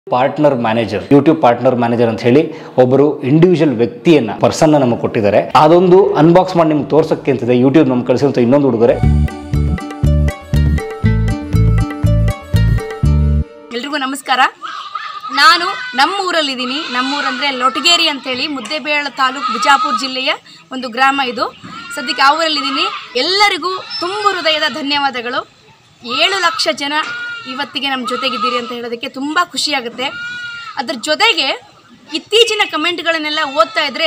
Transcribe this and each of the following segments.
partner manager YouTube partner manager ಅಂತ ಹೇಳಿ ಒಬ್ಬರು ಇಂಡಿವಿಜುವಲ್ ವ್ಯಕ್ತಿಯನ್ನ ಪರ್ಸನ್ ನಮಗೆ ಕೊಟ್ಟಿದ್ದಾರೆ ಅದೊಂದು ಅನ್ಬಾಕ್ಸ್ ಮಾಡಿ ನಿಮ್ಗೆ ತೋರ್ಸಕ್ಕೆ ಅಂತಿದೆ ಯೂಟ್ಯೂಬ್ ನಮ್ಗೆ ಕಳಿಸಿದಂಥ ಇನ್ನೊಂದು ಉಡುಗೊರೆ ಎಲ್ರಿಗೂ ನಮಸ್ಕಾರ ನಾನು ನಮ್ಮ ಊರಲ್ಲಿದ್ದೀನಿ ನಮ್ಮೂರಂದರೆ ಲೊಟಗೇರಿ ಅಂತೇಳಿ ಮುದ್ದೇಬೇಳ ತಾಲೂಕು ಬಿಜಾಪುರ ಜಿಲ್ಲೆಯ ಒಂದು ಗ್ರಾಮ ಇದು ಸದ್ಯಕ್ಕೆ ಆ ಊರಲ್ಲಿದ್ದೀನಿ ಎಲ್ಲರಿಗೂ ತುಂಬ ಹೃದಯದ ಧನ್ಯವಾದಗಳು ಏಳು ಲಕ್ಷ ಜನ ಇವತ್ತಿಗೆ ನಮ್ಮ ಜೊತೆಗಿದ್ದೀರಿ ಅಂತ ಹೇಳೋದಕ್ಕೆ ತುಂಬ ಖುಷಿಯಾಗುತ್ತೆ ಅದ್ರ ಜೊತೆಗೆ ಇತ್ತೀಚಿನ ಕಮೆಂಟ್ಗಳನ್ನೆಲ್ಲ ಓದ್ತಾ ಇದ್ದರೆ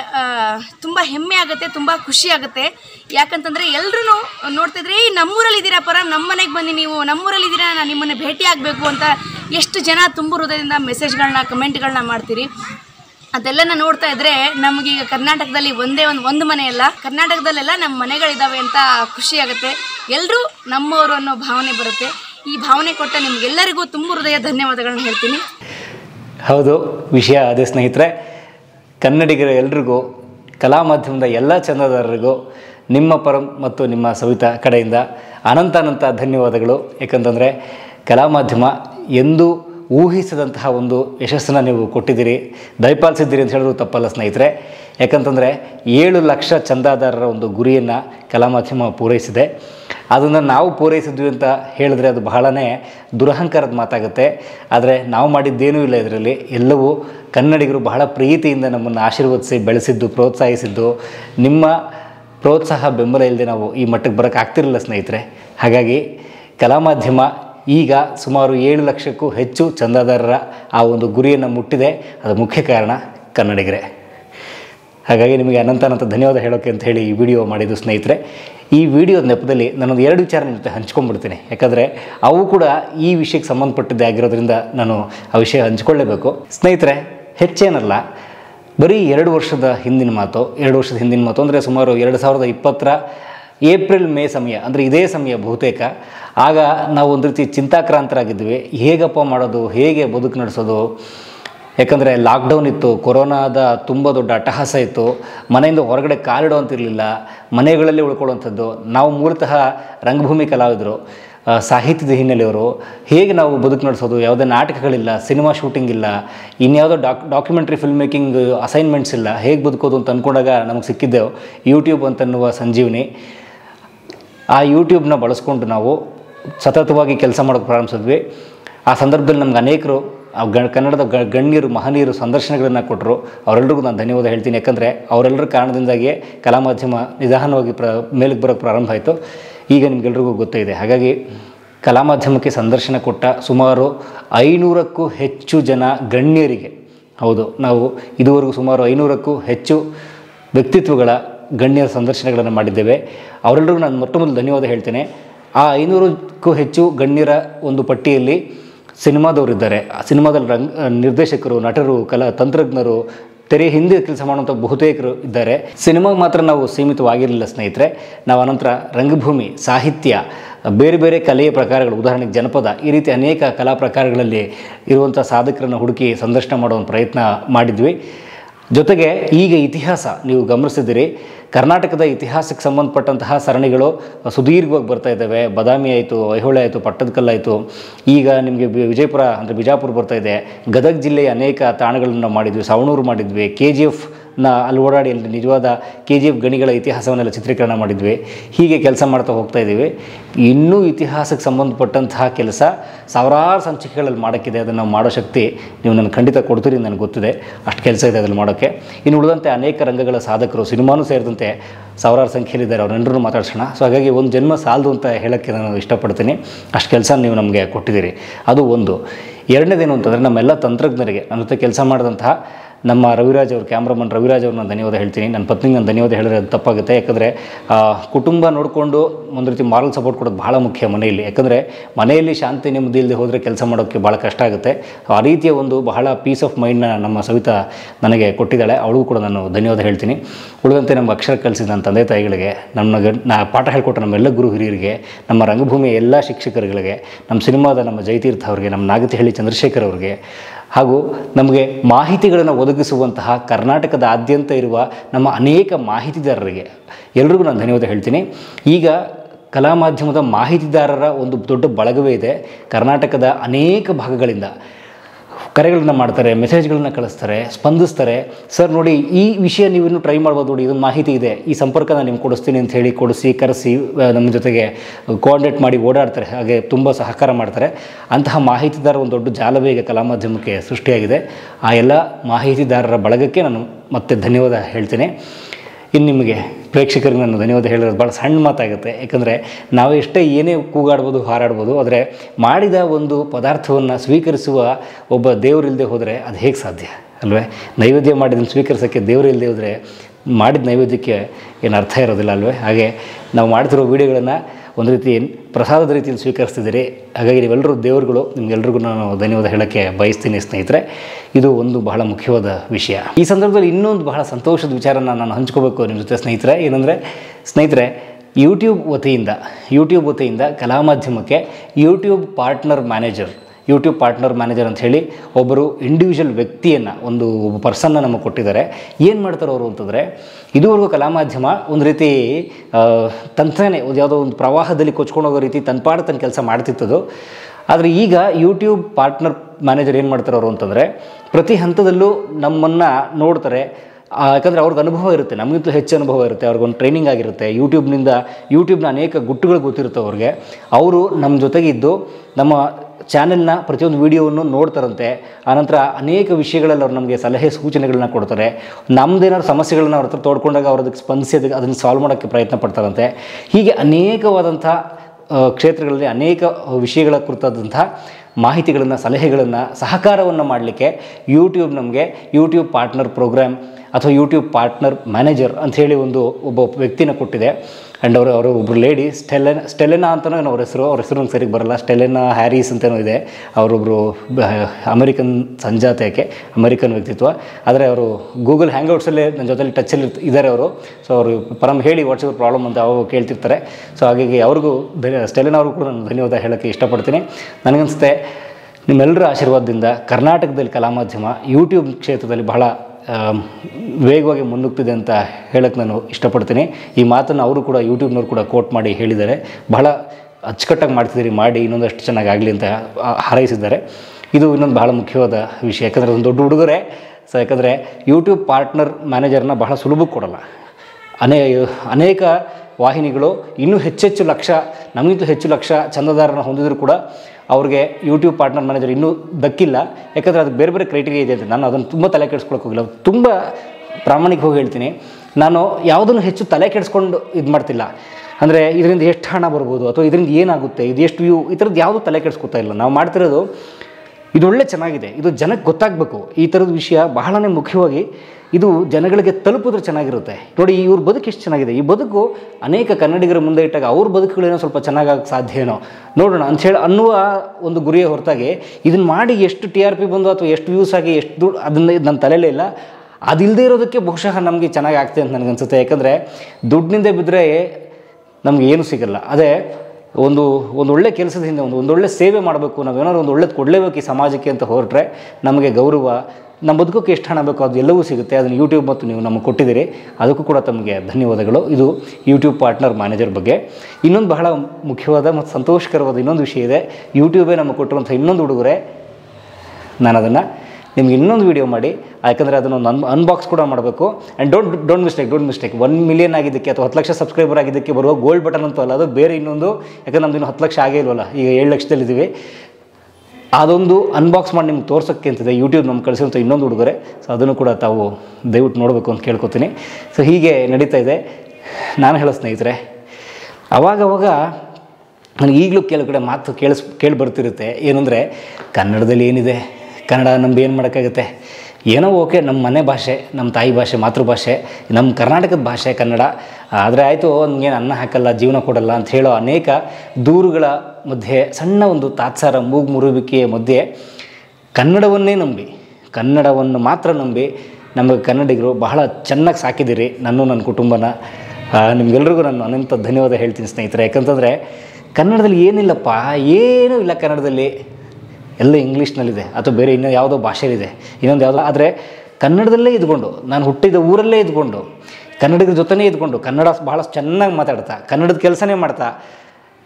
ತುಂಬ ಹೆಮ್ಮೆ ಆಗುತ್ತೆ ತುಂಬ ಖುಷಿ ಆಗುತ್ತೆ ಯಾಕಂತಂದರೆ ಎಲ್ಲರೂ ನೋಡ್ತಾ ಇದ್ರೆ "ಏಯ್, ನಮ್ಮೂರಲ್ಲಿದ್ದೀರಾ ಪರ ನಮ್ಮ ಮನೆಗೆ ಬನ್ನಿ ನೀವು ನಮ್ಮೂರಲ್ಲಿದ್ದೀರಾ ನಾನು ನಿಮ್ಮನ್ನು ಭೇಟಿ ಆಗಬೇಕು ಅಂತ ಎಷ್ಟು ಜನ ತುಂಬ ಹೃದಯದಿಂದ ಮೆಸೇಜ್ಗಳನ್ನ ಕಮೆಂಟ್ಗಳನ್ನ ಮಾಡ್ತೀರಿ ಅದೆಲ್ಲನ ನೋಡ್ತಾ ಇದ್ರೆ ನಮಗೀಗ ಕರ್ನಾಟಕದಲ್ಲಿ ಒಂದೇ ಒಂದು ಒಂದು ಮನೆ ಅಲ್ಲ ಕರ್ನಾಟಕದಲ್ಲೆಲ್ಲ ನಮ್ಮ ಮನೆಗಳಿದ್ದಾವೆ ಅಂತ ಖುಷಿ ಆಗುತ್ತೆ ಎಲ್ಲರೂ ನಮ್ಮವರು ಅನ್ನೋ ಭಾವನೆ ಬರುತ್ತೆ ಈ ಭಾವನೆ ಕೊಟ್ಟ ನಿಮ್ಗೆಲ್ಲರಿಗೂ ತುಂಬ ಹೃದಯ ಧನ್ಯವಾದಗಳನ್ನ ಹೇಳ್ತೀನಿ ಹೌದು ವಿಷಯ ಅದೇ ಸ್ನೇಹಿತರೆ ಕನ್ನಡಿಗರ ಎಲ್ರಿಗೂ ಕಲಾ ಮಾಧ್ಯಮದ ಎಲ್ಲ ಚಂದದಾರರಿಗೂ ನಿಮ್ಮ ಪರ ಮತ್ತು ನಿಮ್ಮ ಸವಿತಾ ಕಡೆಯಿಂದ ಅನಂತ ಅನಂತ ಧನ್ಯವಾದಗಳು ಯಾಕಂತಂದರೆ ಕಲಾ ಮಾಧ್ಯಮ ಎಂದೂ ಊಹಿಸದಂತಹ ಒಂದು ಯಶಸ್ಸನ್ನು ನೀವು ಕೊಟ್ಟಿದ್ದೀರಿ ದಯಪಾಲಿಸಿದ್ದೀರಿ ಅಂತ ಹೇಳಿದ್ರು ತಪ್ಪಲ್ಲ ಸ್ನೇಹಿತರೆ ಯಾಕಂತಂದರೆ ಏಳು ಲಕ್ಷ ಚಂದಾದಾರರ ಒಂದು ಗುರಿಯನ್ನು ಕಲಾ ಮಾಧ್ಯಮ ಪೂರೈಸಿದೆ ಅದನ್ನು ನಾವು ಪೂರೈಸಿದ್ವಿ ಅಂತ ಹೇಳಿದ್ರೆ ಅದು ಬಹಳನೇ ದುರಹಂಕಾರದ ಮಾತಾಗುತ್ತೆ ಆದರೆ ನಾವು ಮಾಡಿದ್ದೇನೂ ಇಲ್ಲ ಇದರಲ್ಲಿ ಎಲ್ಲವೂ ಕನ್ನಡಿಗರು ಬಹಳ ಪ್ರೀತಿಯಿಂದ ನಮ್ಮನ್ನು ಆಶೀರ್ವದಿಸಿ ಬೆಳೆಸಿದ್ದು ಪ್ರೋತ್ಸಾಹಿಸಿದ್ದು ನಿಮ್ಮ ಪ್ರೋತ್ಸಾಹ ಬೆಂಬಲ ಇಲ್ಲದೆ ನಾವು ಈ ಮಟ್ಟಕ್ಕೆ ಬರೋಕ್ಕೆ ಆಗ್ತಿರಲಿಲ್ಲ ಸ್ನೇಹಿತರೆ ಹಾಗಾಗಿ ಕಲಾ ಮಾಧ್ಯಮ ಈಗ ಸುಮಾರು ಏಳು ಲಕ್ಷಕ್ಕೂ ಹೆಚ್ಚು ಚಂದಾದಾರರ ಆ ಒಂದು ಗುರಿಯನ್ನು ಮುಟ್ಟಿದೆ ಅದು ಮುಖ್ಯ ಕಾರಣ ಕನ್ನಡಿಗರೇ ಹಾಗಾಗಿ ನಿಮಗೆ ಅನಂತ ಅನಂತ ಧನ್ಯವಾದ ಹೇಳೋಕ್ಕೆ ಅಂತ ಹೇಳಿ ಈ ವಿಡಿಯೋ ಮಾಡಿದ್ದು ಸ್ನೇಹಿತರೆ ಈ ವಿಡಿಯೋದ ನೆಪದಲ್ಲಿ ನಾನೊಂದು ಎರಡು ವಿಚಾರ ನಿಮ್ಮ ಜೊತೆ ಹಂಚ್ಕೊಂಡ್ಬಿಡ್ತೀನಿ ಯಾಕಂದರೆ ಅವು ಕೂಡ ಈ ವಿಷಯಕ್ಕೆ ಸಂಬಂಧಪಟ್ಟಿದ್ದೇ ಆಗಿರೋದ್ರಿಂದ ನಾನು ಆ ವಿಷಯ ಹಂಚ್ಕೊಳ್ಳೇಬೇಕು ಸ್ನೇಹಿತರೆ ಹೆಚ್ಚೇನಲ್ಲ ಬರೀ ಎರಡು ವರ್ಷದ ಹಿಂದಿನ ಮಾತು ಎರಡು ವರ್ಷದ ಹಿಂದಿನ ಮಾತು ಅಂದರೆ ಸುಮಾರು ಎರಡು ಸಾವಿರದ ಇಪ್ಪತ್ತರ ಏಪ್ರಿಲ್ ಮೇ ಸಮಯ ಅಂದರೆ ಇದೇ ಸಮಯ ಬಹುತೇಕ ಆಗ ನಾವು ಒಂದು ರೀತಿ ಚಿಂತಾಕ್ರಾಂತರಾಗಿದ್ವಿ ಹೇಗಪ್ಪ ಮಾಡೋದು ಹೇಗೆ ಬದುಕು ನಡೆಸೋದು ಯಾಕಂದರೆ ಲಾಕ್ಡೌನ್ ಇತ್ತು ಕೊರೋನಾದ ತುಂಬ ದೊಡ್ಡ ಅಟ್ಟಹಾಸ ಇತ್ತು ಮನೆಯಿಂದ ಹೊರಗಡೆ ಕಾಲಿಡುವಂತಿರಲಿಲ್ಲ ಮನೆಗಳಲ್ಲಿ ಉಳ್ಕೊಳ್ಳುವಂಥದ್ದು ನಾವು ಮೂಲತಃ ರಂಗಭೂಮಿ ಕಲಾವಿದರು ಆ, ಸಾಹಿತ್ಯದ ಹಿನ್ನೆಲೆಯವರು ಹೇಗೆ ನಾವು ಬದುಕು ನಡೆಸೋದು ಯಾವುದೇ ನಾಟಕಗಳಿಲ್ಲ ಸಿನಿಮಾ ಶೂಟಿಂಗ್ ಇಲ್ಲ ಇನ್ಯಾವುದೋ doc documentary film making assignments ಇಲ್ಲ ಹೇಗೆ ಬದುಕೋದು ಅಂತ ಅಂದ್ಕೊಂಡಾಗ ನಮಗೆ ಸಿಕ್ಕಿದ್ದೆವು ಯೂಟ್ಯೂಬ್ ಅಂತನ್ನುವ ಸಂಜೀವನಿ ಆ ಯೂಟ್ಯೂಬ್ನ ಬಳಸ್ಕೊಂಡು ನಾವು ಸತತವಾಗಿ ಕೆಲಸ ಮಾಡೋಕ್ಕೆ ಪ್ರಾರಂಭಿಸಿದ್ವಿ ಆ ಸಂದರ್ಭದಲ್ಲಿ ನಮ್ಗೆ ಅನೇಕರು ಆ ಗ ಕನ್ನಡದ ಗ ಗಣ್ಯರು ಮಹನೀಯರು ಸಂದರ್ಶನಗಳನ್ನು ಕೊಟ್ಟರು ಅವರೆಲ್ಲರಿಗೂ ನಾನು ಧನ್ಯವಾದ ಹೇಳ್ತೀನಿ ಯಾಕಂದರೆ ಅವರೆಲ್ಲರ ಕಾರಣದಿಂದಾಗಿಯೇ ಕಲಾ ಮಾಧ್ಯಮ ನಿಧಾನವಾಗಿ ಪ್ರ ಮೇಲಕ್ಕೆ ಬರೋಕ್ಕೆ ಪ್ರಾರಂಭ ಆಯಿತು ಈಗ ನಿಮಗೆಲ್ರಿಗೂ ಗೊತ್ತೇ ಇದೆ ಹಾಗಾಗಿ ಕಲಾ ಮಾಧ್ಯಮಕ್ಕೆ ಸಂದರ್ಶನ ಕೊಟ್ಟ ಸುಮಾರು ಐನೂರಕ್ಕೂ ಹೆಚ್ಚು ಜನ ಗಣ್ಯರಿಗೆ ಹೌದು ನಾವು ಇದುವರೆಗೂ ಸುಮಾರು ಐನೂರಕ್ಕೂ ಹೆಚ್ಚು ವ್ಯಕ್ತಿತ್ವಗಳ ಗಣ್ಯರ ಸಂದರ್ಶನಗಳನ್ನು ಮಾಡಿದ್ದೇವೆ ಅವರೆಲ್ಲರಿಗೂ ನಾನು ಮೊಟ್ಟ ಮೊದಲು ಧನ್ಯವಾದ ಹೇಳ್ತೇನೆ ಆ ಐನೂರಕ್ಕೂ ಹೆಚ್ಚು ಗಣ್ಯರ ಒಂದು ಪಟ್ಟಿಯಲ್ಲಿ ಸಿನಿಮಾದವರಿದ್ದಾರೆ ಆ ಸಿನಿಮಾದಲ್ಲಿ ರಂಗ್ ನಿರ್ದೇಶಕರು ನಟರು ಕಲಾ ತಂತ್ರಜ್ಞರು ತೆರೆ ಹಿಂದೆ ಕೆಲಸ ಮಾಡುವಂಥ ಬಹುತೇಕರು ಇದ್ದಾರೆ ಸಿನಿಮಾಗೆ ಮಾತ್ರ ನಾವು ಸೀಮಿತವಾಗಿರಲಿಲ್ಲ ಸ್ನೇಹಿತರೆ ನಾವು ಅನಂತರ ರಂಗಭೂಮಿ ಸಾಹಿತ್ಯ ಬೇರೆ ಬೇರೆ ಕಲೆಯ ಪ್ರಕಾರಗಳು ಉದಾಹರಣೆಗೆ ಜನಪದ ಈ ರೀತಿ ಅನೇಕ ಕಲಾ ಪ್ರಕಾರಗಳಲ್ಲಿ ಇರುವಂಥ ಸಾಧಕರನ್ನು ಹುಡುಕಿ ಸಂದರ್ಶನ ಮಾಡೋ ಒಂದು ಪ್ರಯತ್ನ ಮಾಡಿದ್ವಿ ಜೊತೆಗೆ ಈಗ ಇತಿಹಾಸ ನೀವು ಗಮನಿಸಿದಿರಿ ಕರ್ನಾಟಕದ ಇತಿಹಾಸಕ್ಕೆ ಸಂಬಂಧಪಟ್ಟಂತಹ ಸರಣಿಗಳು ಸುದೀರ್ಘವಾಗಿ ಬರ್ತಾ ಇದ್ದಾವೆ ಬದಾಮಿ ಆಯಿತು ಐಹೊಳೆ ಆಯಿತು ಪಟ್ಟದಕಲ್ಲಾಯಿತು ಈಗ ನಿಮಗೆ ಬಿ- ವಿಜಯಪುರ ಅಂದರೆ ಬಿಜಾಪುರ ಬರ್ತಾ ಇದೆ ಗದಗ ಜಿಲ್ಲೆಯ ಅನೇಕ ತಾಣಗಳನ್ನು ನಾವು ಮಾಡಿದ್ವಿ ಸವಣೂರು ಮಾಡಿದ್ವಿ ಕೆ ಜಿ ಎಫ್ ನ ಅಲ್ಲಿ ಓಡಾಡಿ ಅಲ್ಲಿ ನಿಜವಾದ ಕೆ ಜಿ ಎಫ್ ಗಣಿಗಳ ಇತಿಹಾಸವನ್ನೆಲ್ಲ ಚಿತ್ರೀಕರಣ ಮಾಡಿದ್ವಿ ಹೀಗೆ ಕೆಲಸ ಮಾಡ್ತಾ ಹೋಗ್ತಾ ಇದ್ದೀವಿ ಇನ್ನೂ ಇತಿಹಾಸಕ್ಕೆ ಸಂಬಂಧಪಟ್ಟಂತಹ ಕೆಲಸ ಸಾವಿರಾರು ಸಂಚಿಕೆಗಳಲ್ಲಿ ಮಾಡೋಕ್ಕಿದೆ ಅದನ್ನು ನಾವು ಮಾಡೋ ಶಕ್ತಿ ನೀವು ನನಗೆ ಖಂಡಿತ ಕೊಡ್ತೀರಿ ನನಗೆ ಗೊತ್ತಿದೆ ಅಷ್ಟು ಕೆಲಸ ಇದೆ ಅದನ್ನು ಮಾಡೋಕ್ಕೆ ಇನ್ನು ಉಳಿದಂತೆ ಅನೇಕ ರಂಗಗಳ ಸಾಧಕರು ಸಿನಿಮಾನೂ ಸೇರಿದಂತೆ ಸಾವಿರಾರು ಸಂಖ್ಯೆಯಲ್ಲಿದ್ದಾರೆ ಅವರೆಲ್ಲರೂ ಮಾತಾಡ್ಸೋಣ ಸೊ ಹಾಗಾಗಿ ಒಂದು ಜನ್ಮ ಸಾಲದು ಅಂತ ಹೇಳೋಕ್ಕೆ ನಾನು ಇಷ್ಟಪಡ್ತೀನಿ ಅಷ್ಟು ಕೆಲಸ ನೀವು ನಮಗೆ ಕೊಟ್ಟಿದ್ದೀರಿ ಅದು ಒಂದು ಎರಡನೇದೇನು ಅಂತಂದರೆ ನಮ್ಮೆಲ್ಲ ತಂತ್ರಜ್ಞರಿಗೆ ನನ್ನ ಜೊತೆ ಕೆಲಸ ಮಾಡಿದಂತಹ ನಮ್ಮ ರವಿರಾಜ್ ಅವರು ಕ್ಯಾಮ್ರಾಮನ್ ರವಿರಾಜ್ ಅವ್ರನ್ನ ಧನ್ಯವಾದ ಹೇಳ್ತೀನಿ ನನ್ನ ಪತ್ನಿಗೆ ನಾನು ಧನ್ಯವಾದ ಹೇಳಿದ್ರೆ ಅದು ತಪ್ಪಾಗುತ್ತೆ ಯಾಕಂದರೆ ಆ, ಕುಟುಂಬ ನೋಡಿಕೊಂಡು ಒಂದು ರೀತಿ ಮಾರಲ್ ಸಪೋರ್ಟ್ ಕೊಡೋದು ಭಾಳ ಮುಖ್ಯ ಮನೆಯಲ್ಲಿ ಯಾಕಂದರೆ ಮನೆಯಲ್ಲಿ ಶಾಂತಿ ನೆಮ್ಮದಿ ಇಲ್ಲದೆ ಹೋದರೆ ಕೆಲಸ ಮಾಡೋಕ್ಕೆ ಭಾಳ ಕಷ್ಟ ಆಗುತ್ತೆ ಆ ರೀತಿಯ ಒಂದು ಬಹಳ ಪೀಸ್ ಆಫ್ ಮೈಂಡ್ನ ನಮ್ಮ ಸವಿತಾ ನನಗೆ ಕೊಟ್ಟಿದ್ದಾಳೆ ಅವಳಿಗೂ ಕೂಡ ನಾನು ಧನ್ಯವಾದ ಹೇಳ್ತೀನಿ ಉಳಿದಂತೆ ನಮ್ಮ ಅಕ್ಷರ ಕಲಿಸಿದ ನನ್ನ ತಂದೆ ತಾಯಿಗಳಿಗೆ ನಮ್ಮ ಗಂಡ್ ನಾ ಪಾಠ ಹೇಳ್ಕೊಟ್ಟ ನಮ್ಮೆಲ್ಲ ಗುರು ಹಿರಿಯರಿಗೆ ನಮ್ಮ ರಂಗಭೂಮಿಯ ಎಲ್ಲ ಶಿಕ್ಷಕರುಗಳಿಗೆ ನಮ್ಮ ಸಿನಿಮಾದ ನಮ್ಮ ಜಯತೀರ್ಥ ಅವರಿಗೆ ನಮ್ಮ ನಾಗತಿಹಳ್ಳಿ ಚಂದ್ರಶೇಖರ್ ಅವರಿಗೆ ಹಾಗೂ ನಮಗೆ ಮಾಹಿತಿಗಳನ್ನು ಒದಗಿಸುವಂತಹ ಕರ್ನಾಟಕದಾದ್ಯಂತ ಇರುವ ನಮ್ಮ ಅನೇಕ ಮಾಹಿತಿದಾರರಿಗೆ ಎಲ್ರಿಗೂ ನಾನು ಧನ್ಯವಾದ ಹೇಳ್ತೀನಿ ಈಗ ಕಲಾ ಮಾಧ್ಯಮದ ಮಾಹಿತಿದಾರರ ಒಂದು ದೊಡ್ಡ ಬಳಗವೇ ಇದೆ ಕರ್ನಾಟಕದ ಅನೇಕ ಭಾಗಗಳಿಂದ ಕರೆಗಳನ್ನ ಮಾಡ್ತಾರೆ ಮೆಸೇಜ್ಗಳನ್ನ ಕಳಿಸ್ತಾರೆ ಸ್ಪಂದಿಸ್ತಾರೆ ಸರ್ ನೋಡಿ ಈ ವಿಷಯ ನೀವು ಇನ್ನೂ ಟ್ರೈ ಮಾಡ್ಬೋದು ನೋಡಿ ಇದೊಂದು ಮಾಹಿತಿ ಇದೆ ಈ ಸಂಪರ್ಕ ನಾನು ನಿಮ್ಗೆ ಕೊಡಿಸ್ತೀನಿ ಅಂತ ಹೇಳಿ ಕೊಡಿಸಿ ಕರೆಸಿ ಆ, ನಮ್ಮ ಜೊತೆಗೆ ಕೋಆರ್ಡಿನೇಟ್ ಮಾಡಿ ಓಡಾಡ್ತಾರೆ ಹಾಗೆ ತುಂಬ ಸಹಕಾರ ಮಾಡ್ತಾರೆ ಅಂತಹ ಮಾಹಿತಿದಾರ ಒಂದು ದೊಡ್ಡ ಜಾಲವೇ ಈಗ ಕಲಾ ಮಾಧ್ಯಮಕ್ಕೆ ಸೃಷ್ಟಿಯಾಗಿದೆ ಆ ಎಲ್ಲ ಮಾಹಿತಿದಾರರ ಬಳಗಕ್ಕೆ ನಾನು ಮತ್ತೆ ಧನ್ಯವಾದ ಹೇಳ್ತೀನಿ ಇನ್ನು ನಿಮಗೆ ಪ್ರೇಕ್ಷಕರಿಗೆ ನಾನು ಧನ್ಯವಾದ ಹೇಳಿರೋದು ಭಾಳ ಸಣ್ಣ ಮಾತಾಗುತ್ತೆ ಯಾಕಂದರೆ ನಾವು ಎಷ್ಟೇ ಏನೇ ಕೂಗಾಡ್ಬೋದು ಹಾರಾಡ್ಬೋದು ಆದರೆ ಮಾಡಿದ ಒಂದು ಪದಾರ್ಥವನ್ನು ಸ್ವೀಕರಿಸುವ ಒಬ್ಬ ದೇವರಿಲ್ಲದೆ ಹೋದರೆ ಅದು ಹೇಗೆ ಸಾಧ್ಯ ಅಲ್ವೇ ನೈವೇದ್ಯ ಮಾಡಿದ್ದನ್ನು ಸ್ವೀಕರಿಸೋಕ್ಕೆ ದೇವರು ಇಲ್ಲದೆ ಹೋದರೆ ಮಾಡಿದ ನೈವೇದ್ಯಕ್ಕೆ ಏನು ಅರ್ಥ ಇರೋದಿಲ್ಲ ಅಲ್ವೇ ಹಾಗೆ ನಾವು ಮಾಡ್ತಿರೋ ವೀಡಿಯೋಗಳನ್ನು ಒಂದು ರೀತಿ ಪ್ರಸಾದದ ರೀತಿಯಲ್ಲಿ ಸ್ವೀಕರಿಸ್ತಿದ್ದೀರಿ ಹಾಗಾಗಿ ನೀವೆಲ್ಲರೂ ದೇವರುಗಳು ನಿಮ್ಗೆಲ್ರಿಗೂ ನಾನು ಧನ್ಯವಾದ ಹೇಳೋಕ್ಕೆ ಬಯಸ್ತೀನಿ ಸ್ನೇಹಿತರೆ ಇದು ಒಂದು ಬಹಳ ಮುಖ್ಯವಾದ ವಿಷಯ ಈ ಸಂದರ್ಭದಲ್ಲಿ ಇನ್ನೊಂದು ಬಹಳ ಸಂತೋಷದ ವಿಚಾರನ ನಾನು ಹಂಚ್ಕೋಬೇಕು ನಿಮ್ಮ ಜೊತೆ ಸ್ನೇಹಿತರೆ ಏನಂದರೆ ಸ್ನೇಹಿತರೆ ಯೂಟ್ಯೂಬ್ ವತಿಯಿಂದ ಯೂಟ್ಯೂಬ್ ವತಿಯಿಂದ ಕಲಾ ಮಾಧ್ಯಮಕ್ಕೆ YouTube partner manager YouTube partner manager ಅಂತ ಹೇಳಿ ಒಬ್ಬರು ಇಂಡಿವಿಜುವಲ್ ವ್ಯಕ್ತಿಯನ್ನು ಒಂದು ಒಬ್ಬ ಪರ್ಸನ್ನ ನಮಗೆ ಕೊಟ್ಟಿದ್ದಾರೆ ಏನು ಮಾಡ್ತಾರೆ ಅವರು ಅಂತಂದರೆ ಇದುವರೆಗೂ ಕಲಾ ಮಾಧ್ಯಮ ಒಂದು ರೀತಿ ಆ, ತಂತ್ರನೇ ಒಂದು ಯಾವುದೋ ಒಂದು ಪ್ರವಾಹದಲ್ಲಿ ಕೊಚ್ಕೊಂಡು ಹೋಗೋ ರೀತಿ ತನ್ಪಾಡು ತನ್ನ ಕೆಲಸ ಮಾಡ್ತಿತ್ತದು ಆದರೆ ಈಗ ಯೂಟ್ಯೂಬ್ ಪಾರ್ಟ್ನರ್ ಮ್ಯಾನೇಜರ್ ಏನು ಮಾಡ್ತಾರೆ ಅವರು ಅಂತಂದರೆ ಪ್ರತಿ ಹಂತದಲ್ಲೂ ನಮ್ಮನ್ನು ನೋಡ್ತಾರೆ ಆ, ಯಾಕಂದರೆ ಅವ್ರಿಗೆ ಅನುಭವ ಇರುತ್ತೆ ನಮಗಿಂತಲೂ ಹೆಚ್ಚು ಅನುಭವ ಇರುತ್ತೆ ಅವ್ರಿಗೊಂದು ಟ್ರೈನಿಂಗ್ ಆಗಿರುತ್ತೆ ಯೂಟ್ಯೂಬ್ನಿಂದ ಯೂಟ್ಯೂಬ್ನ ಅನೇಕ ಗುಟ್ಟುಗಳು ಗೊತ್ತಿರುತ್ತೆ ಅವ್ರಿಗೆ ಅವರು ನಮ್ಮ ಜೊತೆಗೆ ಇದ್ದು ನಮ್ಮ ಚಾನೆಲ್ನ ಪ್ರತಿಯೊಂದು ವಿಡಿಯೋವನ್ನು ನೋಡ್ತಾರಂತೆ ಆನಂತರ ಅನೇಕ ವಿಷಯಗಳಲ್ಲಿ ಅವ್ರು ನಮಗೆ ಸಲಹೆ ಸೂಚನೆಗಳನ್ನ ಕೊಡ್ತಾರೆ ನಮ್ಮದೇನಾದ್ರು ಸಮಸ್ಯೆಗಳನ್ನ ಅವ್ರ ಹತ್ರ ತೋಡ್ಕೊಂಡಾಗ ಅವ್ರು ಅದಕ್ಕೆ ಸ್ಪಂದಿಸಿ ಅದಕ್ಕೆ ಅದನ್ನು ಸಾಲ್ವ್ ಮಾಡೋಕ್ಕೆ ಪ್ರಯತ್ನ ಪಡ್ತಾರಂತೆ ಹೀಗೆ ಅನೇಕವಾದಂಥ ಆ, ಕ್ಷೇತ್ರಗಳಲ್ಲಿ ಅನೇಕ ವಿಷಯಗಳ ಕುರಿತಾದಂಥ ಮಾಹಿತಿಗಳನ್ನು ಸಲಹೆಗಳನ್ನು ಸಹಕಾರವನ್ನು ಮಾಡಲಿಕ್ಕೆ ಯೂಟ್ಯೂಬ್ ನಮಗೆ ಯೂಟ್ಯೂಬ್ ಪಾರ್ಟ್ನರ್ ಪ್ರೋಗ್ರಾಮ್ ಅಥವಾ ಯೂಟ್ಯೂಬ್ ಪಾರ್ಟ್ನರ್ ಮ್ಯಾನೇಜರ್ ಅಂಥೇಳಿ ಒಂದು ಒಬ್ಬ ವ್ಯಕ್ತಿನ ಕೊಟ್ಟಿದೆ ಆ್ಯಂಡ್ ಅವರು ಅವರು ಒಬ್ಬರು ಲೇಡಿ ಸ್ಟೆಲೆನ್ ಸ್ಟೆಲೆನಾ ಅಂತಲೂ ಏನೋ ಅವ್ರ ಹೆಸರು ಅವ್ರ ಹೆಸರು ನಂಗೆ ಸರಿಗೆ ಬರಲ್ಲ ಸ್ಟೆಲೆನಾ ಹ್ಯಾರೀಸ್ ಅಂತಲೂ ಇದೆ ಅವರೊಬ್ಬರು ಅಮೆರಿಕನ್ ಸಂಜಾತಕ್ಕೆ ಅಮೆರಿಕನ್ ವ್ಯಕ್ತಿತ್ವ ಆದರೆ ಅವರು ಗೂಗಲ್ ಹ್ಯಾಂಗ್ಔಟ್ಸಲ್ಲೇ ನನ್ನ ಜೊತೆಲಿ ಟಚಲ್ಲಿ ಇದ್ದಾರೆ ಅವರು ಸೊ ಅವರು ಪರಂ ಹೇಳಿ ವಾಟ್ಸ್ ಯುವರ್ ಪ್ರಾಬ್ಲಮ್ ಅಂತ ಅವಾಗ ಕೇಳ್ತಿರ್ತಾರೆ ಸೊ ಹಾಗಾಗಿ ಅವ್ರಿಗೂ ಧನ್ಯ ಸ್ಟೆಲೆನಾ ಅವ್ರಿಗೂ ಕೂಡ ನಾನು ಧನ್ಯವಾದ ಹೇಳೋಕ್ಕೆ ಇಷ್ಟಪಡ್ತೀನಿ ನನಗನ್ಸುತ್ತೆ ನಿಮ್ಮೆಲ್ಲರ ಆಶೀರ್ವಾದದಿಂದ ಕರ್ನಾಟಕದಲ್ಲಿ ಕಲಾ ಮಾಧ್ಯಮ ಯೂಟ್ಯೂಬ್ ಕ್ಷೇತ್ರದಲ್ಲಿ ಬಹಳ ಆ, ವೇಗವಾಗಿ ಮುನ್ನುಗ್ತಿದೆ ಅಂತ ಹೇಳಕ್ಕೆ ನಾನು ಇಷ್ಟಪಡ್ತೀನಿ ಈ ಮಾತನ್ನು ಅವರು ಕೂಡ ಯೂಟ್ಯೂಬ್ನವ್ರು ಕೂಡ ಕೋಟ್ ಮಾಡಿ ಹೇಳಿದ್ದಾರೆ ಬಹಳ ಅಚ್ಚುಕಟ್ಟಾಗಿ ಮಾಡ್ತಿದ್ದೀರಿ ಮಾಡಿ ಇನ್ನೊಂದಷ್ಟು ಚೆನ್ನಾಗಿ ಆಗಲಿ ಅಂತ ಆ, ಹಾರೈಸಿದ್ದಾರೆ ಇದು ಇನ್ನೊಂದು ಬಹಳ ಮುಖ್ಯವಾದ ವಿಷಯ ಯಾಕಂದರೆ ಒಂದು ದೊಡ್ಡ ಹುಡುಗರೆ ಸೊ ಯಾಕಂದರೆ ಯೂಟ್ಯೂಬ್ ಪಾರ್ಟ್ನರ್ ಮ್ಯಾನೇಜರ್ನ ಬಹಳ ಸುಲಭಕ್ಕೆ ಕೊಡಲ್ಲ ಅನೇ ಅನೇಕ ವಾಹಿನಿಗಳು ಇನ್ನೂ ಹೆಚ್ಚೆಚ್ಚು ಲಕ್ಷ ನಮಗಿಂತೂ ಹೆಚ್ಚು ಲಕ್ಷ ಚಂದಾದಾರನ ಹೊಂದಿದ್ರು ಕೂಡ ಅವ್ರಿಗೆ ಯೂಟ್ಯೂಬ್ ಪಾರ್ಟ್ನರ್ ಮ್ಯಾನೇಜರ್ ಇನ್ನೂ ದಕ್ಕಿಲ್ಲ ಯಾಕಂದರೆ ಅದು ಬೇರೆ ಬೇರೆ ಕ್ರೈಟೀರಿಯಾ ಇದೆ ಅಂತ ನಾನು ಅದನ್ನು ತುಂಬ ತಲೆ ಕೆಡಿಸ್ಕೊಳಕ್ಕೆ ಹೋಗಿಲ್ಲ ತುಂಬ ಪ್ರಾಮಾಣಿಕವಾಗಿ ಹೇಳ್ತೀನಿ ನಾನು ಯಾವುದನ್ನು ಹೆಚ್ಚು ತಲೆ ಕೆಡಿಸ್ಕೊಂಡು ಇದು ಮಾಡ್ತಿಲ್ಲ ಅಂದರೆ ಇದರಿಂದ ಎಷ್ಟು ಹಣ ಬರ್ಬೋದು ಅಥವಾ ಇದರಿಂದ ಏನಾಗುತ್ತೆ ಇದು ಎಷ್ಟು ವ್ಯೂ ಈ ಥರದ್ದು ಯಾವುದೂ ತಲೆ ಕೆಡಿಸ್ಕೊತಾ ಇಲ್ಲ ನಾವು ಮಾಡ್ತಿರೋದು ಇದು ಒಳ್ಳೆ ಚೆನ್ನಾಗಿದೆ ಇದು ಜನಕ್ಕೆ ಗೊತ್ತಾಗಬೇಕು ಈ ಥರದ ವಿಷಯ ಬಹಳನೇ ಮುಖ್ಯವಾಗಿ ಇದು ಜನಗಳಿಗೆ ತಲುಪಿದ್ರೆ ಚೆನ್ನಾಗಿರುತ್ತೆ ನೋಡಿ ಇವ್ರ ಬದುಕು ಎಷ್ಟು ಚೆನ್ನಾಗಿದೆ ಈ ಬದುಕು ಅನೇಕ ಕನ್ನಡಿಗರ ಮುಂದೆ ಇಟ್ಟಾಗ ಅವ್ರ ಬದುಕುಗಳೇನೋ ಸ್ವಲ್ಪ ಚೆನ್ನಾಗಕ್ಕೆ ಸಾಧ್ಯ ಏನೋ ನೋಡೋಣ ಅಂಥೇಳಿ ಅನ್ನುವ ಒಂದು ಗುರಿಯ ಹೊರತಾಗಿ ಇದನ್ನು ಮಾಡಿ ಎಷ್ಟು ಟಿ ಆರ್ ಪಿ ಬಂದು ಅಥವಾ ಎಷ್ಟು ವ್ಯೂಸ್ ಆಗಿ ಎಷ್ಟು ದುಡ್ಡು ಅದನ್ನ ನನ್ನ ತಲೆಯಲ್ಲೇ ಇಲ್ಲ ಅದಿಲ್ಲದೆ ಇರೋದಕ್ಕೆ ಬಹುಶಃ ನಮಗೆ ಚೆನ್ನಾಗಿ ಆಗ್ತದೆ ಅಂತ ನನಗನ್ಸುತ್ತೆ ಯಾಕಂದರೆ ದುಡ್ಡಿನಿಂದ ಬಿದ್ದರೆ ನಮ್ಗೆ ಏನು ಸಿಗಲ್ಲ ಅದೇ ಒಂದು ಒಂದು ಒಳ್ಳೆ ಕೆಲಸದ ಹಿಂದೆ ಒಂದು ಒಂದೊಳ್ಳೆ ಸೇವೆ ಮಾಡಬೇಕು ನಾವೇನಾದ್ರು ಒಂದು ಒಳ್ಳೇದು ಕೊಡಲೇಬೇಕು ಈ ಸಮಾಜಕ್ಕೆ ಅಂತ ಹೊರಟ್ರೆ ನಮಗೆ ಗೌರವ ನಮ್ಮ ಬದುಕೋಕ್ಕೆ ಎಷ್ಟು ಹಣ ಬೇಕೋ ಅದು ಎಲ್ಲವೂ ಸಿಗುತ್ತೆ ಅದನ್ನು ಯೂಟ್ಯೂಬ್ ಮತ್ತು ನೀವು ನಮಗೆ ಕೊಟ್ಟಿದ್ದೀರಿ ಅದಕ್ಕೂ ಕೂಡ ತಮಗೆ ಧನ್ಯವಾದಗಳು ಇದು ಯೂಟ್ಯೂಬ್ ಪಾರ್ಟ್ನರ್ ಮ್ಯಾನೇಜರ್ ಬಗ್ಗೆ ಇನ್ನೊಂದು ಬಹಳ ಮುಖ್ಯವಾದ ಮತ್ತು ಸಂತೋಷಕರವಾದ ಇನ್ನೊಂದು ವಿಷಯ ಇದೆ ಯೂಟ್ಯೂಬೇ ನಮಗೆ ಕೊಟ್ಟಿರುವಂಥ ಇನ್ನೊಂದು ಉಡುಗೊರೆ ನಾನು ಅದನ್ನು ನಿಮ್ಗೆ ಇನ್ನೊಂದು ವೀಡಿಯೋ ಮಾಡಿ ಯಾಕಂದರೆ ಅದನ್ನು ಒಂದು ಅನ್ ಅನ್ಬಾಕ್ಸ್ ಕೂಡ ಮಾಡಬೇಕು and don't don't mistake don't mistake one million ಆಗಿದ್ದಕ್ಕೆ ಅಥವಾ ಹತ್ತು ಲಕ್ಷ ಸಬ್ಸ್ಕ್ರೈಬರ್ ಆಗಿದ್ದಕ್ಕೆ ಬರುವ ಗೋಲ್ಡ್ ಬಟನ್ ಅಂತೂ ಅಲ್ಲ ಅದು ಬೇರೆ ಇನ್ನೊಂದು ಯಾಕಂದ್ರೆ ನಮ್ದು ಇನ್ನೂ ಹತ್ತು ಲಕ್ಷ ಆಗೇ ಇಲ್ವಲ್ಲ ಈಗ ಏಳು ಲಕ್ಷದಲ್ಲಿದ್ದೀವಿ ಅದೊಂದು ಅನ್ಬಾಕ್ಸ್ ಮಾಡಿ ನಿಮ್ಗೆ ತೋರ್ಸೋಕ್ಕೆ ಅಂತಿದೆ ಯೂಟ್ಯೂಬ್ ನಮ್ಗೆ ಕಳಿಸಿರುವಂಥ ಇನ್ನೊಂದು ಹುಡುಗರೆ ಸೊ ಅದನ್ನು ಕೂಡ ತಾವು ದಯವಿಟ್ಟು ನೋಡಬೇಕು ಅಂತ ಕೇಳ್ಕೊತೀನಿ ಸೊ ಹೀಗೆ ನಡೀತಾ ಇದೆ ನಾನು ಹೇಳೋ ಸ್ನೇಹಿತರೆ ಅವಾಗವಾಗ ನನಗೆ ಈಗಲೂ ಕೆಲವು ಕಡೆ ಮಾತು ಕೇಳಿಸ್ ಕೇಳಿ ಬರ್ತಿರುತ್ತೆ ಏನಂದರೆ ಕನ್ನಡದಲ್ಲಿ ಏನಿದೆ ಕನ್ನಡ ನಮ್ದು ಏನು ಮಾಡೋಕ್ಕಾಗುತ್ತೆ ಏನೋ ಓಕೆ ನಮ್ಮ ಮನೆ ಭಾಷೆ ನಮ್ಮ ತಾಯಿ ಭಾಷೆ ಮಾತೃಭಾಷೆ ನಮ್ಮ ಕರ್ನಾಟಕದ ಭಾಷೆ ಕನ್ನಡ ಆದರೆ ಆಯಿತು ನಮಗೇನು ಅನ್ನ ಹಾಕಲ್ಲ ಜೀವನ ಕೊಡಲ್ಲ ಅಂತ ಹೇಳೋ ಅನೇಕ ದೂರುಗಳ ಮಧ್ಯೆ ಸಣ್ಣ ಒಂದು ತಾತ್ಸಾರ ಮೂಗು ಮುರುವಿಕೆಯ ಮಧ್ಯೆ ಕನ್ನಡವನ್ನೇ ನಂಬಿ ಕನ್ನಡವನ್ನು ಮಾತ್ರ ನಂಬಿ ನಮಗೆ ಕನ್ನಡಿಗರು ಬಹಳ ಚೆನ್ನಾಗಿ ಸಾಕಿದ್ದೀರಿ ನಾನು ನನ್ನ ಕುಟುಂಬನ ಆ, ನಿಮ್ಗೆಲ್ರಿಗೂ ನಾನು ಅನಂತ ಧನ್ಯವಾದ ಹೇಳ್ತೀನಿ ಸ್ನೇಹಿತರೆ ಯಾಕಂತಂದರೆ ಕನ್ನಡದಲ್ಲಿ ಏನಿಲ್ಲಪ್ಪ ಏನೂ ಇಲ್ಲ ಕನ್ನಡದಲ್ಲಿ ಎಲ್ಲ ಇಂಗ್ಲೀಷ್ನಲ್ಲಿದೆ ಅಥವಾ ಬೇರೆ ಇನ್ನೂ ಯಾವುದೋ ಭಾಷೆಯಲ್ಲಿದೆ ಇನ್ನೊಂದು ಯಾವುದೋ ಆದರೆ ಕನ್ನಡದಲ್ಲೇ ಇದ್ಕೊಂಡು ನಾನು ಹುಟ್ಟಿದ ಊರಲ್ಲೇ ಇದ್ಕೊಂಡು ಕನ್ನಡಿಗರ ಜೊತೆನೇ ಇದ್ಕೊಂಡು ಕನ್ನಡ ಭಾಳ ಚೆನ್ನಾಗಿ ಮಾತಾಡ್ತಾ ಕನ್ನಡದ ಕೆಲಸನೇ ಮಾಡ್ತಾ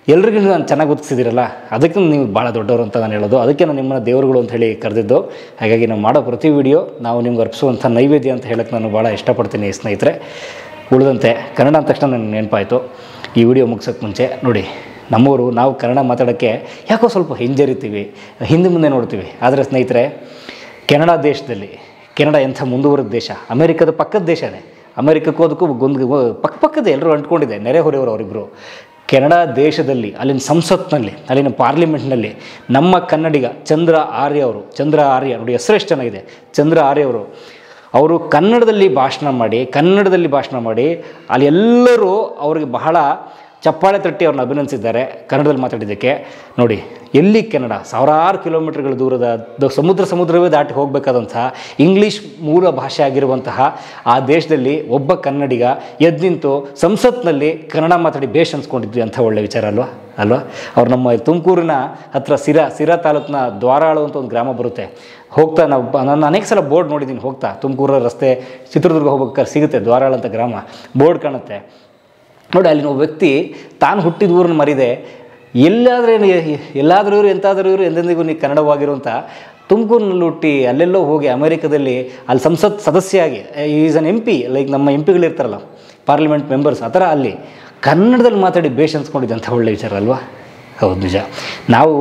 ಎಲ್ರಿಗೂ ನಾನು ಚೆನ್ನಾಗಿ ಓದಿಸಿದಿರಲ್ಲ ಅದಕ್ಕೆ ನೀವು ಭಾಳ ದೊಡ್ಡವರು ಅಂತ ನಾನು ಹೇಳೋದು ಅದಕ್ಕೆ ನಾನು ನಿಮ್ಮನ್ನ ದೇವರುಗಳು ಅಂತ ಹೇಳಿ ಕರೆದಿದ್ದು ಹಾಗಾಗಿ ನಾವು ಮಾಡೋ ಪ್ರತಿ ವಿಡಿಯೋ ನಾವು ನಿಮ್ಗೆ ಅರ್ಪಿಸುವಂಥ ನೈವೇದ್ಯ ಅಂತ ಹೇಳಕ್ಕೆ ನಾನು ಭಾಳ ಇಷ್ಟಪಡ್ತೀನಿ ಸ್ನೇಹಿತರೆ ಉಳಿದಂತೆ ಕನ್ನಡ ಅಂದ ತಕ್ಷಣ ನನಗೆ ನೆನಪಾಯಿತು ಈ ವಿಡಿಯೋ ಮುಗಿಸೋಕ್ಕೆ ಮುಂಚೆ ನೋಡಿ ನಮ್ಮವರು ನಾವು ಕನ್ನಡ ಮಾತಾಡೋಕ್ಕೆ ಯಾಕೋ ಸ್ವಲ್ಪ ಹಿಂಜರಿತೀವಿ ಹಿಂದೆ ಮುಂದೆ ನೋಡ್ತೀವಿ ಆದರೆ ಸ್ನೇಹಿತರೆ ಕೆನಡಾ ದೇಶದಲ್ಲಿ ಕೆನಡಾ ಎಂಥ ಮುಂದುವರೆದ ದೇಶ ಅಮೆರಿಕದ ಪಕ್ಕದ ದೇಶನೇ ಅಮೆರಿಕಕ್ಕೂ ಅದಕ್ಕೂ ಗೊಂದು ಪಕ್ಕ ಪಕ್ಕದ ಎಲ್ಲರೂ ಅಂಟ್ಕೊಂಡಿದೆ ನೆರೆಹೊರೆಯವರು ಅವರಿಬ್ಬರು ಕೆನಡಾ ದೇಶದಲ್ಲಿ ಅಲ್ಲಿನ ಸಂಸತ್ನಲ್ಲಿ ಅಲ್ಲಿನ ಪಾರ್ಲಿಮೆಂಟ್ನಲ್ಲಿ ನಮ್ಮ ಕನ್ನಡಿಗ ಚಂದ್ರ ಆರ್ಯ ಅವರು ಚಂದ್ರ ಆರ್ಯ ನೋಡಿ ಹೆಸರು ಎಷ್ಟು ಚೆನ್ನಾಗಿದೆ ಚಂದ್ರ ಆರ್ಯ ಅವರು ಅವರು ಕನ್ನಡದಲ್ಲಿ ಭಾಷಣ ಮಾಡಿ ಕನ್ನಡದಲ್ಲಿ ಭಾಷಣ ಮಾಡಿ ಅಲ್ಲಿ ಎಲ್ಲರೂ ಅವ್ರಿಗೆ ಬಹಳ ಚಪ್ಪಾಳೆ ತಟ್ಟಿ ಅವ್ರನ್ನ ಅಭಿನಂದಿಸಿದ್ದಾರೆ ಕನ್ನಡದಲ್ಲಿ ಮಾತಾಡಿದ್ದಕ್ಕೆ ನೋಡಿ ಎಲ್ಲಿ ಕೆನಡಾ ಸಾವಿರಾರು ಕಿಲೋಮೀಟರ್ಗಳ ದೂರದ ದ- ಸಮುದ್ರ ಸಮುದ್ರವೇ ದಾಟಿ ಹೋಗಬೇಕಾದಂತಹ ಇಂಗ್ಲೀಷ್ ಮೂಲ ಭಾಷೆ ಆಗಿರುವಂತಹ ಆ ದೇಶದಲ್ಲಿ ಒಬ್ಬ ಕನ್ನಡಿಗ ಎದ್ದು ನಿಂತು ಸಂಸತ್ನಲ್ಲಿ ಕನ್ನಡ ಮಾತಾಡಿ ಬೇಷ್ ಅನ್ಸ್ಕೊಂಡಿದ್ವಿ ಅಂತ ಒಳ್ಳೆ ವಿಚಾರ ಅಲ್ವಾ ಅಲ್ವಾ ಅವ್ರು ನಮ್ಮ ತುಮಕೂರಿನ ಹತ್ರ ಸಿರಾ ಸಿರಾ ತಾಲೂಕಿನ ದ್ವಾರಾಳು ಅಂತ ಒಂದು ಗ್ರಾಮ ಬರುತ್ತೆ ಹೋಗ್ತಾ ನಾವು ಬ- ನಾನು ಅನೇಕ ಸಲ ಬೋರ್ಡ್ ನೋಡಿದ್ದೀನಿ ಹೋಗ್ತಾ ತುಮಕೂರ ರಸ್ತೆ ಚಿತ್ರದುರ್ಗ ಹೋಗ್ಬೇಕಾದ್ರೆ ಸಿಗುತ್ತೆ ದ್ವಾರಾಳ ಅಂತ ಗ್ರಾಮ ಬೋರ್ಡ್ ಕಾಣುತ್ತೆ ನೋಡಿ ಅಲ್ಲಿನ ಒಬ್ಬ ವ್ಯಕ್ತಿ ತಾನು ಹುಟ್ಟಿದ ಊರನ್ನ ಮರಿದೆ ಎಲ್ಲಾದರೂ ಎಲ್ಲಾದರೂ ಇವರು ಎಂತಾದರೂ ಇವರು ಎಂದೆಂದಿಗೂ ನೀ ಕನ್ನಡವಾಗಿರುವಂಥ ತುಮಕೂರಿನಲ್ಲಿ ಹುಟ್ಟಿ ಅಲ್ಲೆಲ್ಲೋ ಹೋಗಿ ಅಮೆರಿಕದಲ್ಲಿ ಅಲ್ಲಿ ಸಂಸತ್ ಸದಸ್ಯಾಗಿ is an M P like ನಮ್ಮ ಎಂ ಪಿಗಳಿರ್ತಾರಲ್ಲ ಪಾರ್ಲಿಮೆಂಟ್ ಮೆಂಬರ್ಸ್ ಆ ಥರ ಅಲ್ಲಿ ಕನ್ನಡದಲ್ಲಿ ಮಾತಾಡಿ ಬೇಷ್ ಅನ್ಸ್ಕೊಂಡಿದ್ದೆ ಅಂತ ಒಳ್ಳೆ ವಿಚಾರ ಅಲ್ವಾ ಹೌದು ನಿಜ ನಾವು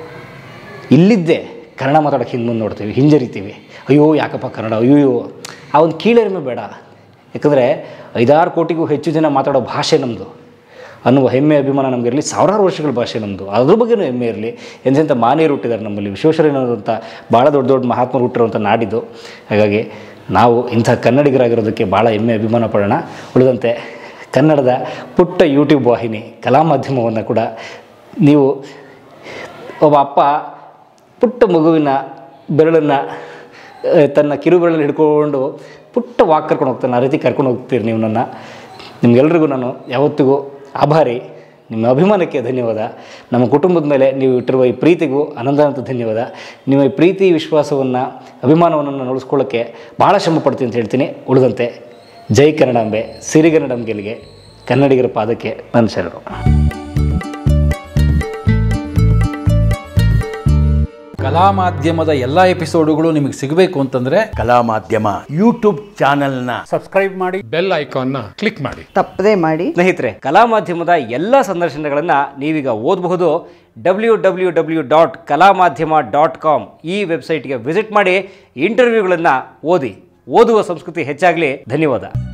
ಇಲ್ಲಿದ್ದೇ ಕನ್ನಡ ಮಾತಾಡೋಕ್ಕೆ ಹಿಂದೆ ಮುಂದೆ ನೋಡ್ತೀವಿ ಹಿಂಜರಿತೀವಿ ಅಯ್ಯೋ ಯಾಕಪ್ಪ ಕನ್ನಡ ಅಯ್ಯೋ ಆ ಒಂದು ಕೀಳರಿಮೆ ಬೇಡ ಯಾಕಂದರೆ ಐದಾರು ಕೋಟಿಗೂ ಹೆಚ್ಚು ಜನ ಮಾತಾಡೋ ಭಾಷೆ ನಮ್ಮದು ಅನ್ನುವ ಹೆಮ್ಮೆ ಅಭಿಮಾನ ನಮಗಿರಲಿ ಸಾವಿರಾರು ವರ್ಷಗಳ ಭಾಷೆ ನಮ್ಮದು ಅದ್ರ ಬಗ್ಗೆನೂ ಹೆಮ್ಮೆ ಇರಲಿ ಎಂತೆಂಥ ಮಾನೀಯರು ಹುಟ್ಟಿದ್ದಾರೆ ನಮ್ಮಲ್ಲಿ ವಿಶ್ವೇಶ್ವರಯ್ಯನವರಂಥ ಭಾಳ ದೊಡ್ಡ ದೊಡ್ಡ ಮಹಾತ್ಮರು ಹುಟ್ಟಿರುವಂಥ ನಾಡಿದ್ದು ಹಾಗಾಗಿ ನಾವು ಇಂಥ ಕನ್ನಡಿಗರಾಗಿರೋದಕ್ಕೆ ಭಾಳ ಹೆಮ್ಮೆ ಅಭಿಮಾನ ಪಡೋಣ ಉಳಿದಂತೆ ಕನ್ನಡದ ಪುಟ್ಟ ಯೂಟ್ಯೂಬ್ ವಾಹಿನಿ ಕಲಾ ಮಾಧ್ಯಮವನ್ನು ಕೂಡ ನೀವು ಒಬ್ಬ ಅಪ್ಪ ಪುಟ್ಟ ಮಗುವಿನ ಬೆರಳನ್ನು ಆ, ತನ್ನ ಕಿರು ಬೆರಳಲ್ಲಿ ಹಿಡ್ಕೊಂಡು ಪುಟ್ಟ ವಾಕ್ ಕರ್ಕೊಂಡು ಹೋಗ್ತಾನೆ ಆ ರೀತಿ ಕರ್ಕೊಂಡು ಹೋಗ್ತೀರಿ ನೀವು ನನ್ನ ನಿಮ್ಗೆಲ್ರಿಗೂ ನಾನು ಯಾವತ್ತಿಗೂ ಆಭಾರಿ ನಿಮ್ಮ ಅಭಿಮಾನಕ್ಕೆ ಧನ್ಯವಾದ ನಮ್ಮ ಕುಟುಂಬದ ಮೇಲೆ ನೀವು ಇಟ್ಟಿರುವ ಈ ಪ್ರೀತಿಗೂ ಅನಂತಾನಂತ ಧನ್ಯವಾದ ನಿಮ್ಮ ಈ ಪ್ರೀತಿ ವಿಶ್ವಾಸವನ್ನು ಅಭಿಮಾನವನ್ನು ನಾನು ಉಳಿಸ್ಕೊಳ್ಳೋಕ್ಕೆ ಭಾಳ ಶ್ರಮ ಪಡ್ತೀನಿ ಅಂತ ಹೇಳ್ತೀನಿ ಉಳಿದಂತೆ ಜೈ ಕನ್ನಡಾಂಬೆ ಸಿರಿಗನ್ನಡಂಗೆಲಿಗೆ ಕನ್ನಡಿಗರ ಪಾದಕ್ಕೆ ನನ್ನ ಶರಣು ಕಲಾ ಮಾಧ್ಯಮದ ಎಲ್ಲ ಎಪಿಸೋಡುಗಳು ನಿಮಗೆ ಸಿಗಬೇಕು ಅಂತಂದ್ರೆ ಕಲಾ ಮಾಧ್ಯಮ ಯೂಟ್ಯೂಬ್ ಚಾನೆಲ್ನ ಬೆಲ್ ಐಕಾನ್ನ ಕ್ಲಿಕ್ ಮಾಡಿ ತಪ್ಪದೇ ಮಾಡಿ ಸ್ನೇಹಿತರೆ ಕಲಾ ಮಾಧ್ಯಮದ ಎಲ್ಲ ಸಂದರ್ಶನಗಳನ್ನು ನೀವೀಗ ಓದಬಹುದು ಡಬ್ಲ್ಯೂ ಡಬ್ಲ್ಯೂ ಡಬ್ಲ್ಯೂ ಡಾಟ್ ಕಲಾ ಮಾಧ್ಯಮ ಡಾಟ್ ಕಾಮ್ ಈ ವೆಬ್ಸೈಟ್ಗೆ ವಿಸಿಟ್ ಮಾಡಿ ಇಂಟರ್ವ್ಯೂಗಳನ್ನು ಓದಿ ಓದುವ ಸಂಸ್ಕೃತಿ ಹೆಚ್ಚಾಗಲಿ ಧನ್ಯವಾದ